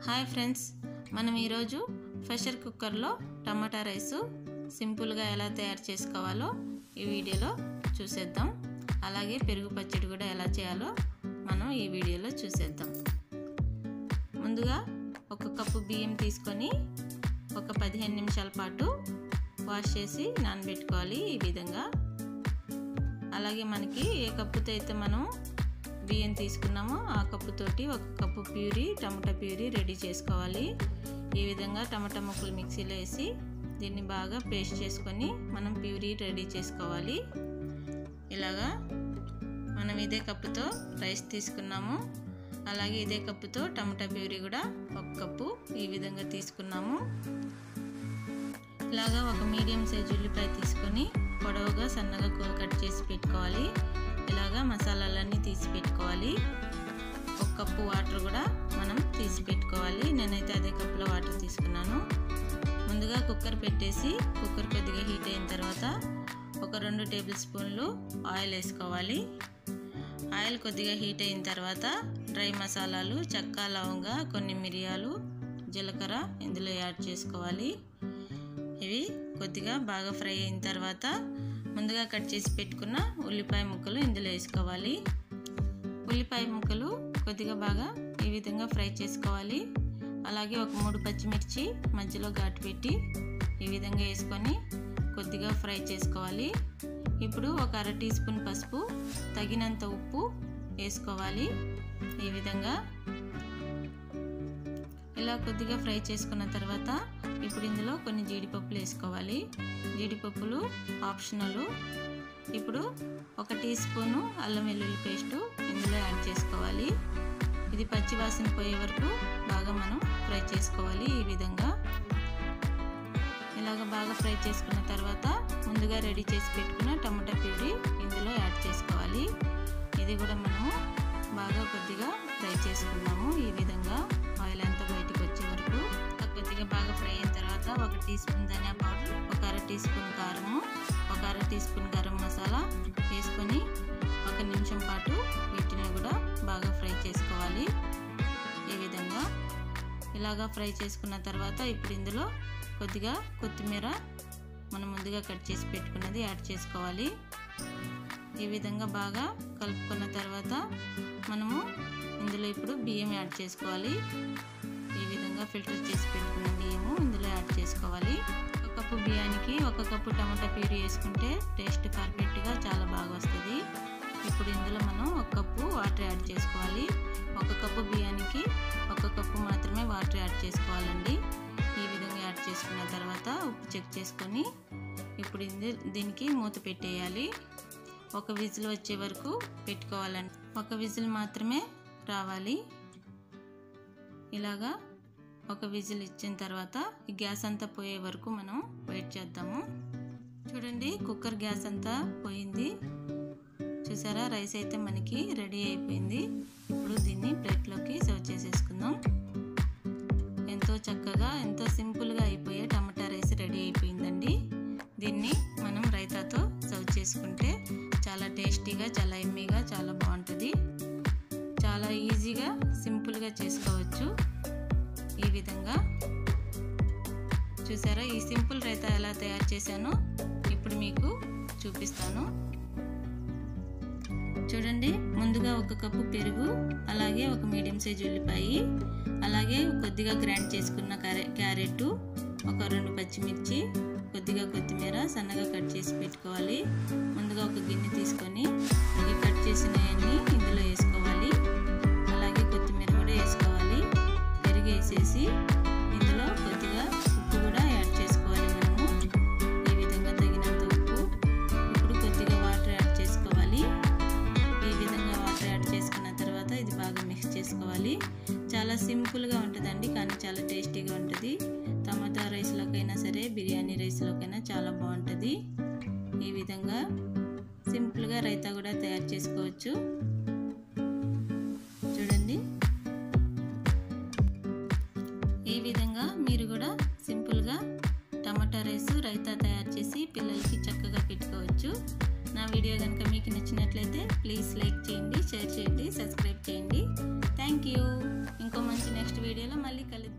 hi friends మనం ఈరోజు pressure కుక్కర్లో టమాటా రైస్ సింపుల్గా ఎలా తయారు చేసుకోవాలో ఈ వీడియోలో చూసేద్దాం అలాగే పెరుగు పచ్చడి కూడా ఎలా చేయాలో మనం ఈ వీడియోలో చూసేద్దాం ముందుగా ఒక కప్పు బియ్యం తీసుకొని ఒక పదిహేను నిమిషాల పాటు వాష్ చేసి నానబెట్టుకోవాలి ఈ విధంగా అలాగే మనకి ఏ కప్పుతో అయితే మనం బియ్యం తీసుకున్నామో ఆ కప్పుతోటి ఒక cup puree tomato puree ready చేసుకోవాలి ఈ విధంగా టమాటా ముక్కలు మిక్సీలో వేసి దీన్ని బాగా పేస్ట్ చేసుకొని మనం ప్యూరీ రెడీ చేసుకోవాలి ఇలాగా మనం ఇదే కప్పుతో రైస్ తీసుకున్నాము అలాగే ఇదే కప్పుతో టమాటా ప్యూరీ కూడా ఒక కప్పు ఈ విధంగా తీసుకున్నాము ఇలాగా ఒక మీడియం సైజ్ ఉల్లిపాయ తీసుకొని పొడవుగా సన్నగా కూర కట్ చేసి పెట్టుకోవాలి ఇలాగా మసాలాలన్నీ తీసి పెట్టుకోవాలి ఒక కప్పు వాటర్ కూడా మనం తీసి పెట్టుకోవాలి నేనైతే అదే కప్పులో వాటర్ తీసుకున్నాను ముందుగా కుక్కర్ పెట్టేసి కుక్కర్ కొద్దిగా హీట్ అయిన తర్వాత ఒక రెండు టేబుల్ స్పూన్లు ఆయిల్ వేసుకోవాలి ఆయిల్ కొద్దిగా హీట్ అయిన తర్వాత డ్రై మసాలాలు చెక్క లవంగా కొన్ని మిరియాలు జీలకర్ర ఇందులో యాడ్ చేసుకోవాలి ఇవి కొద్దిగా బాగా ఫ్రై అయిన తర్వాత ముందుగా కట్ చేసి పెట్టుకున్న ఉల్లిపాయ ముక్కలు ఇందులో వేసుకోవాలి ఉల్లిపాయ ముక్కలు కొద్దిగా బాగా ఈ విధంగా ఫ్రై చేసుకోవాలి అలాగే ఒక మూడు పచ్చిమిర్చి మధ్యలో ఘాటు పెట్టి ఈ విధంగా వేసుకొని కొద్దిగా ఫ్రై చేసుకోవాలి ఇప్పుడు ఒక అర టీ స్పూన్ పసుపు తగినంత ఉప్పు వేసుకోవాలి ఈ విధంగా ఇలా కొద్దిగా ఫ్రై చేసుకున్న తర్వాత ఇప్పుడు ఇందులో కొన్ని జీడిపప్పులు వేసుకోవాలి జీడిపప్పులు ఆప్షనల్ ఇప్పుడు ఒక టీ స్పూను అల్లం వెల్లుల్లి పేస్టు ఇందులో యాడ్ చేసుకోవాలి ఇది పచ్చి వాసన పోయే వరకు బాగా మనం ఫ్రై చేసుకోవాలి ఈ విధంగా ఇలాగ బాగా ఫ్రై చేసుకున్న తర్వాత ముందుగా రెడీ చేసి పెట్టుకున్న టమాటా ప్యూరీ ఇందులో యాడ్ చేసుకోవాలి ఇది కూడా మనము బాగా కొద్దిగా ఫ్రై చేసుకున్నాము ఈ విధంగా ఆయిల్ అంతా బయటకు వచ్చే వరకు కొద్దిగా బాగా ఫ్రై అయిన తర్వాత ఒక టీ స్పూన్ ధనియా పౌడర్ ఒక అర టీ స్పూన్ కారము ఒక అర టీ స్పూన్ గరం మసాలా వేసుకొని ఒక నిమిషం పాటు వీటిని కూడా బాగా ఫ్రై చేసుకోవాలి ఈ విధంగా ఇలాగా ఫ్రై చేసుకున్న తర్వాత ఇప్పుడు ఇందులో కొద్దిగా కొత్తిమీర మనం ముందుగా కట్ చేసి పెట్టుకున్నది యాడ్ చేసుకోవాలి ఈ విధంగా బాగా కలుపుకున్న తర్వాత మనము ఇందులో ఇప్పుడు బియ్యం యాడ్ చేసుకోవాలి ఈ విధంగా ఫిల్టర్ చేసి పెట్టుకున్న బియ్యము ఇందులో యాడ్ చేసుకోవాలి ఒక కప్పు బియ్యానికి ఒక కప్పు టమాటా ప్యూరీ వేసుకుంటే టేస్ట్ పర్ఫెక్ట్గా చాలా బాగా వస్తుంది ఇప్పుడు ఇందులో మనం ఒక కప్పు వాటర్ యాడ్ చేసుకోవాలి ఒక కప్పు బియ్యానికి ఒక కప్పు మాత్రమే వాటర్ యాడ్ చేసుకోవాలండి ఈ విధంగా యాడ్ చేసుకున్న తర్వాత ఉప్పు చెక్ చేసుకొని ఇప్పుడు దీనికి మూత పెట్టేయాలి ఒక విజిల్ వచ్చే వరకు పెట్టుకోవాలండి ఒక విజిల్ మాత్రమే రావాలి ఇలాగా ఒక విజిల్ ఇచ్చిన తర్వాత ఈ గ్యాస్ అంతా పోయే వరకు మనం వెయిట్ చేద్దాము చూడండి కుక్కర్ గ్యాస్ అంతా పోయింది చూసారా రైస్ అయితే మనకి రెడీ అయిపోయింది ఇప్పుడు దీన్ని ప్లేట్లోకి సర్వ్ చేసేసుకుందాం ఎంతో చక్కగా ఎంతో సింపుల్గా అయిపోయే టమాటా రైస్ రెడీ అయిపోయిందండి దీన్ని మనం రైతాతో సర్వ్ చేసుకుంటే చాలా టేస్టీగా చాలా ఎమ్మీగా చాలా బాగుంటుంది చాలా ఈజీగా సింపుల్గా చేసుకోవచ్చు ఈ విధంగా చూసారా ఈ సింపుల్ రైతా ఎలా తయారు చేశానో ఇప్పుడు మీకు చూపిస్తాను చూడండి ముందుగా ఒక కప్పు పెరుగు అలాగే ఒక మీడియం సైజ్ ఉల్లిపాయ అలాగే కొద్దిగా గ్రైండ్ చేసుకున్న క్యారెట్ ఒక రెండు పచ్చిమిర్చి కొద్దిగా కొత్తిమీర సన్నగా కట్ చేసి పెట్టుకోవాలి ముందుగా ఒక గిన్నె తీసుకొని ఈ కట్ చేసినవన్నీ ఇందులో వేసుకోవాలి అలాగే కొత్తిమీర కూడా వేసుకోవాలి పెరుగు వేసేసి ఇందులో కొద్దిగా ఉప్పు కూడా యాడ్ చేసుకోవాలి మనము ఈ విధంగా తగినంత ఉప్పు ఇప్పుడు కొద్దిగా వాటర్ యాడ్ చేసుకోవాలి ఈ విధంగా వాటర్ యాడ్ చేసుకున్న తర్వాత ఇది బాగా మిక్స్ చేసుకోవాలి చాలా సింపుల్గా ఉంటుందండి కానీ చాలా టేస్టీగా ఉంటుంది టమాటా రైస్లోకైనా సరే బిర్యానీ రైస్లోకైనా చాలా బాగుంటుంది ఈ విధంగా సింపుల్గా రైతా కూడా తయారు చేసుకోవచ్చు చూడండి ఈ విధంగా మీరు కూడా సింపుల్గా టమాటా రైస్ రైతా తయారు చేసి పిల్లలకి చక్కగా పెట్టుకోవచ్చు నా వీడియో కనుక మీకు నచ్చినట్లయితే ప్లీజ్ లైక్ చేయండి షేర్ చేయండి సబ్స్క్రైబ్ చేయండి థ్యాంక్ యూ ఇంకో మంచి నెక్స్ట్ వీడియోలో మళ్ళీ కలుద్దాం